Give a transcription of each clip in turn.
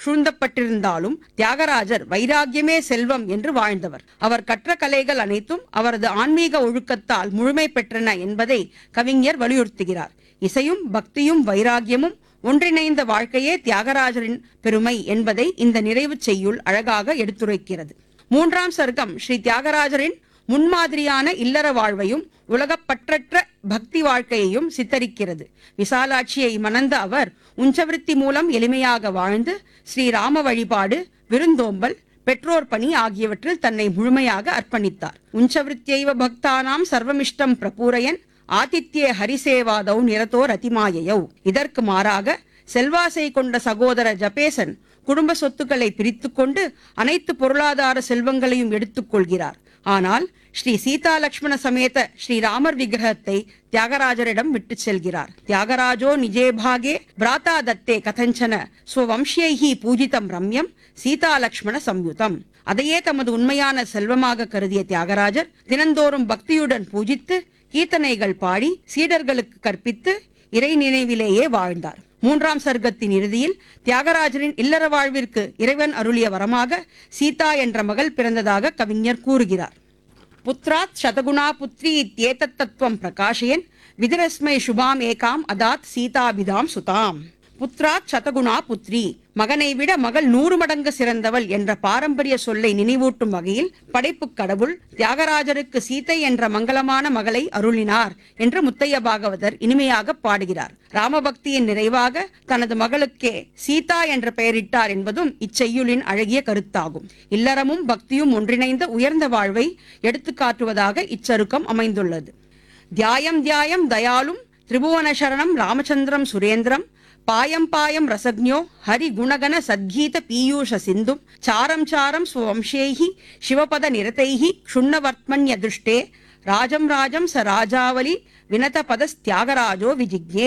சூழ்ந்தப்பட்டிருந்தாலும் தியாகராஜர் வைராகியமே செல்வம் என்று வாழ்ந்தவர் அவர் கற்ற கலைகள் அனைத்தும் அவரது ஆன்மீக ஒழுக்கத்தால் முழுமை பெற்றன என்பதை கவிஞர் வலியுறுத்துகிறார் இசையும் பக்தியும் வைராகியமும் ஒன்றிணைந்த வாழ்க்கையே தியாகராஜரின் பெருமை என்பதை இந்த நிறைவுச் செய்யுள் அழகாக எடுத்துரைக்கிறது மூன்றாம் சர்க்கம் ஸ்ரீ தியாகராஜரின் முன்மாதிரியான இல்லற வாழ்வையும் உலகப்பற்றற்ற பக்தி வாழ்க்கையையும் சித்தரிக்கிறது விசாலாட்சியை மணந்த அவர் உஞ்சவிருத்தி மூலம் எளிமையாக வாழ்ந்து ஸ்ரீராம வழிபாடு விருந்தோம்பல் பெற்றோர் பணி ஆகியவற்றில் தன்னை முழுமையாக அர்ப்பணித்தார் உஞ்சவிருத்தியைவ பக்தானாம் சர்வமிஷ்டம் பிரபூரயன் ஆதித்யே ஹரிசேவாதௌ நிரதோர் அதிமாயையௌ இதற்கு மாறாக செல்வாசை கொண்ட சகோதர ஜபேசன் குடும்ப சொத்துக்களை பிரித்துக்கொண்டு அனைத்து பொருளாதார செல்வங்களையும் எடுத்துக்கொள்கிறார் ஆனால் ஸ்ரீ சீதா லக்ஷ்மண சமேத ஸ்ரீராமர் விக்கிரகத்தை தியாகராஜரிடம் விட்டு செல்கிறார் தியாகராஜோ நிஜே பாகே பிராதா தத்தே கதஞ்சன ஸ்வவம்சியைஹி பூஜிதம் ரம்யம் சீதா லக்ஷ்மண சம்யுதம் அதையே தமது உண்மையான செல்வமாக கருதிய தியாகராஜர் தினந்தோறும் பக்தியுடன் பூஜித்து கீர்த்தனைகள் பாடி சீடர்களுக்கு கற்பித்து இறை நினைவிலேயே வாழ்ந்தார் மூன்றாம் சர்க்கத்தின் இறுதியில் தியாகராஜரின் இல்லற வாழ்விற்கு இறைவன் அருளிய வரமாக சீதா என்ற மகள் பிறந்ததாக கவிஞர் கூறுகிறார் புத்ராத் சதகுணா புத்ரி இத்யேதத் தத்துவம் பிரகாஷயன் விதிரஸ்மை சுபாம் ஏகாம் அதாத் சீதாபிதாம் சுதாம் புத்ராத் சதகுணா புத்ரி மகனை விட மகள் நூறு மடங்கு சிறந்தவள் என்ற பாரம்பரிய சொல்லை நினைவூட்டும் வகையில் படைப்புக் கடவுள் தியாகராஜருக்கு சீதை என்ற மங்களமான மகளை அருளினார் என்று முத்தைய பாகவதர் இனிமையாக பாடுகிறார் ராமபக்தியின் நிறைவாக தனது மகளுக்கே சீதா என்ற பெயரிட்டார் என்பதும் இச்செய்யுளின் அழகிய கருத்தாகும் இல்லறமும் பக்தியும் ஒன்றிணைந்த உயர்ந்த வாழ்வை எடுத்துக்காட்டுவதாக இச்சருக்கம் அமைந்துள்ளது தியாயம் தியாயம் தயாலும் திரிபுவன சரணம் ராமச்சந்திரம் சுரேந்திரம் பாயம் பாயம் ரசக்ஞோ ஹரி குணகன சத்கீத பீயூஷ சிந்தும் சாரம் சாரம் ஸ்வம்சேஹி சிவபத நிரதைஹி க்ஷுண்ணவர்த்மன்ய திருஷ்டே ராஜம் ராஜம் ச ராஜாவலி வினத பதஸ்தியாகராஜோ விஜிக்ஞே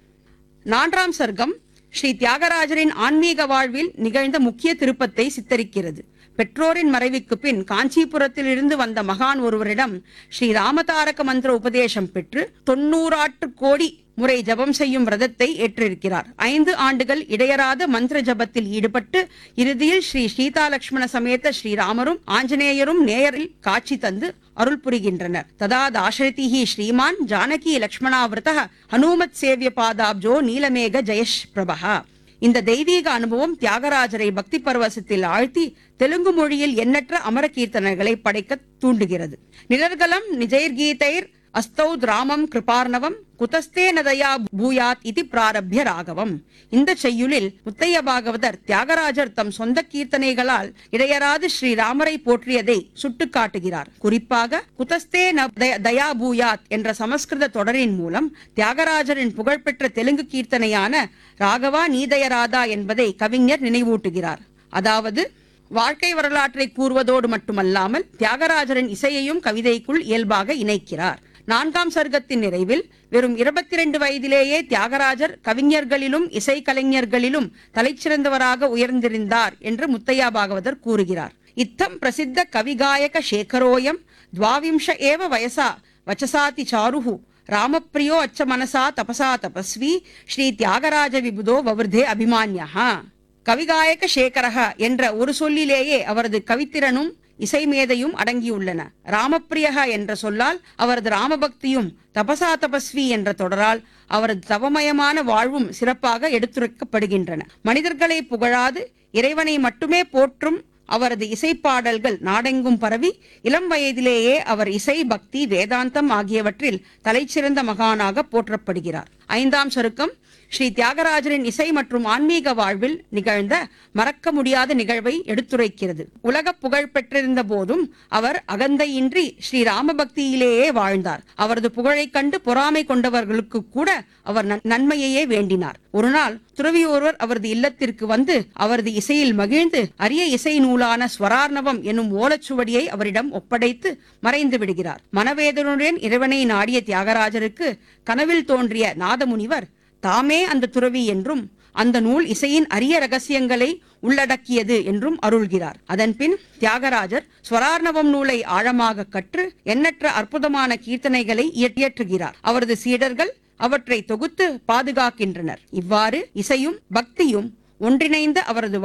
நான்காம் சர்க்கம் ஸ்ரீ தியாகராஜரின் ஆன்மீக வாழ்வில் நிகழ்ந்த முக்கிய திருப்பத்தை சித்தரிக்கிறது பெற்றோரின் மறைவுக்கு பின் காஞ்சிபுரத்திலிருந்து வந்த மகான் ஒருவரிடம் ஸ்ரீ ராமதாரக மந்திர உபதேசம் பெற்று தொண்ணூறாட்டு கோடி முறை ஜபம் செய்யும் விரதத்தை ஏற்றிருக்கிறார் ஐந்து ஆண்டுகள் இடையறாத மந்திர ஜபத்தில் ஈடுபட்டு இறுதியில் ஸ்ரீ சீதா லக்ஷ்மண சமேத ஸ்ரீராமரும் ஆஞ்சநேயரும் நேயரில் காட்சி தந்து அருள் புரிகின்றனர் ததா தாசரதிஹி ஸ்ரீமான் ஜானகி லக்ஷ்மணாவிரத ஹனுமத் சேவிய பாதாப்ஜோ நீலமேக ஜெயஷ் பிரபா இந்த தெய்வீக அனுபவம் தியாகராஜரை பக்தி பரவசத்தில் ஆழ்த்தி தெலுங்கு மொழியில் எண்ணற்ற அமர கீர்த்தனைகளை படைக்க தூண்டுகிறது நிழற்கலம் நிஜைர்கீதைர் அஸ்தௌ ராமம் கிருபார்ணவம் குதஸ்தே நதயா பூயாத் இது பிராரப்ய ராகவம் இந்த செய்யுளில் முத்தைய பாகவதர் தியாகராஜர் தம் சொந்த கீர்த்தனைகளால் இடையராது ஸ்ரீராமரை போற்றியதை சுட்டுக்காட்டுகிறார் குறிப்பாக குதஸ்தே ந தய- தயா பூயாத் என்ற சமஸ்கிருத தொடரின் மூலம் தியாகராஜரின் புகழ்பெற்ற தெலுங்கு கீர்த்தனையான ராகவா நீதயராதா என்பதை கவிஞர் நினைவூட்டுகிறார் அதாவது வாழ்க்கை வரலாற்றை கூறுவதோடு மட்டுமல்லாமல் தியாகராஜரின் இசையையும் கவிதைக்குள் இயல்பாக இணைக்கிறார் நான்காம் சர்க்கத்தின் நிறைவில் வெறும் இருபத்தி ரெண்டு வயதிலேயே தியாகராஜர் கவிஞர்களிலும் இசைக்கலைஞர்களிலும் தலைச்சிறந்தவராக உயர்ந்திருந்தார் என்று முத்தையா பாகவதர் கூறுகிறார் இத்தம் பிரசித்த கவிகாயக சேகரோயம் துவாவிம்ச ஏவ வயசா வச்சசாதி சாருஹு ராமப்பிரியோ அச்ச மனசா தபசா தபஸ்வி ஸ்ரீ தியாகராஜ விபுதோ வவர்தே அபிமான்யா கவிகாயக சேகரக என்ற ஒரு சொல்லிலேயே அவரது கவித்திறனும் இசைமேதையும் அடங்கியுள்ளன ராமப்பிரியக என்ற சொல்லால் அவரது ராமபக்தியும் தபசா தபஸ்வி என்ற தொடரால் அவரது தவமயமான வாழ்வும் சிறப்பாக எடுத்துரைக்கப்படுகின்றன மனிதர்களை புகழாது இறைவனை மட்டுமே போற்றும் அவரது இசைப்பாடல்கள் நாடெங்கும் பரவி இளம் வயதிலேயே அவர் இசை பக்தி வேதாந்தம் ஆகியவற்றில் தலைச்சிறந்த மகானாக போற்றப்படுகிறார் ஐந்தாம் சருக்கம் ஸ்ரீ தியாகராஜரின் இசை மற்றும் ஆன்மீக வாழ்வில் நிகழ்ந்த மறக்க முடியாத நிகழ்வை எடுத்துரைக்கிறது உலக புகழ் பெற்றிருந்த போதும் அவர் அகந்தையின்றி ஸ்ரீ ராமபக்தியிலேயே வாழ்ந்தார் அவரது புகழைக் கண்டு பொறாமை கொண்டவர்களுக்கு கூட அவர் நன்- நன்மையையே வேண்டினார் ஒரு நாள் துறவி ஒருவர் அவரது இல்லத்திற்கு வந்து அவரது இசையில் மகிழ்ந்து அரிய இசை நூலான ஸ்வரார்ணவம் என்னும் ஓலச்சுவடியை அவரிடம் ஒப்படைத்து மறைந்து விடுகிறார் மனவேதனுடன் இறைவனை நாடிய தியாகராஜருக்கு கனவில் தோன்றிய நாதமுனிவர் தாமே அந்த துறவி என்றும் அந்த நூல் இசையின் அரிய ரகசியங்களை உள்ளடக்கியது என்றும் அருள்கிறார் அதன்பின் தியாகராஜர் ஸ்வரார்ணவம் நூலை ஆழமாக கற்று எண்ணற்ற அற்புதமான கீர்த்தனைகளை இயற்றுகிறார் அவரது சீடர்கள் அவற்றை தொகுத்து பாதுகாக்கின்றனர் இவ்வாறு இசையும் பக்தியும் ஒன்றிணைந்த அவரது